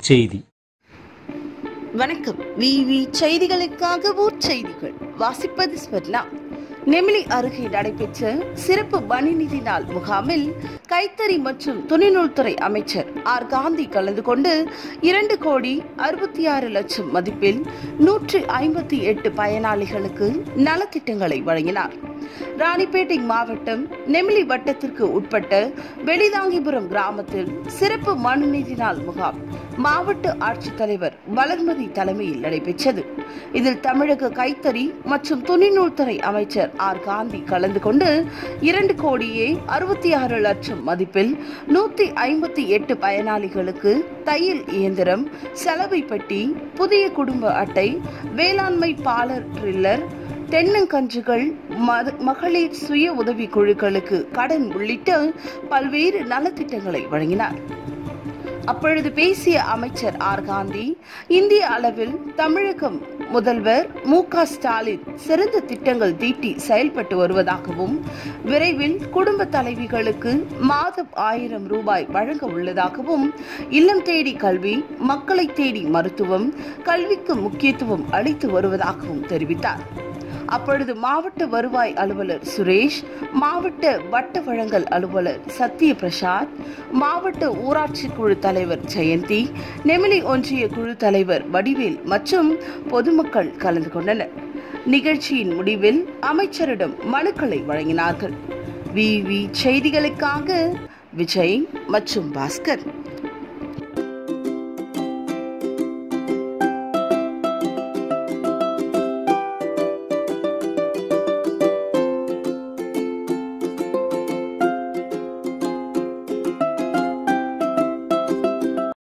செய்தி வணக்கம் விவி செய்திகளுக்காக ஊர் செய்திகள் வாசிப்பது ஸ்வர்ணா நெமிலி அருகே நடைபெற்ற சிறப்பு பணிநிதி நாள் முகாமில் கைத்தறி மற்றும் துணிநூல்துறை அமைச்சர் ஆர் காந்தி கலந்து கொண்டு இரண்டு கோடி அறுபத்தி ஆறு லட்சம் மதிப்பில் நூற்று ஐம்பத்தி எட்டு பயனாளிகளுக்கு நலத்திட்டங்களை வழங்கினார் ராணிப்பேட்டை மாவட்டம் நெமிலி வட்டத்திற்கு உட்பட்ட வெளிதாங்கிபுரம் கிராமத்தில் சிறப்பு மனுநீதி நாள் முகாம் மாவட்ட ஆட்சித்தலைவர் வளர்மதி தலைமையில் நடைபெற்றது இதில் தமிழக கைத்தறி மற்றும் துணிநூல்துறை அமைச்சர் ஆர் காந்தி கலந்து கொண்டு இரண்டு கோடியே அறுபத்தி ஆறு லட்சம் மதிப்பில் நூத்தி ஐம்பத்தி எட்டு பயனாளிகளுக்கு தையல் இயந்திரம் செலவை பெட்டி புதிய குடும்ப அட்டை வேளாண்மை பாலர் ட்ரில்லர் தென்னங்கன்றுகள் மத- மகளிர் சுய உதவி குழுக்களுக்கு கடன் உள்ளிட்ட பல்வேறு நலத்திட்டங்களை வழங்கினார் அப்பொழுது பேசிய அமைச்சர் ஆர் காந்தி இந்திய அளவில் தமிழகம் முதல்வர் மு க ஸ்டாலின் சிறந்த திட்டங்கள் தீட்டி செயல்பட்டு வருவதாகவும் விரைவில் குடும்ப தலைவிகளுக்கு மாதம் ஆயிரம் ரூபாய் வழங்க உள்ளதாகவும் இல்லம் தேடி கல்வி மக்களை தேடி மருத்துவம் கல்விக்கு முக்கியத்துவம் அளித்து வருவதாகவும் தெரிவித்தார் அப்பொழுது மாவட்ட வருவாய் அலுவலர் சுரேஷ் மாவட்ட வட்ட வழங்கல் அலுவலர் சத்ய பிரசாத் மாவட்ட ஊராட்சி குழு தலைவர் ஜெயந்தி நெமிலி ஒன்றிய குழு தலைவர் வடிவேல் மற்றும் பொதுமக்கள் கலந்து கொண்டனர் நிகழ்ச்சியின் முடிவில் அமைச்சரிடம் மனுக்களை வழங்கினார்கள் விவி செய்திகளுக்காக விஜய் மற்றும் பாஸ்கர்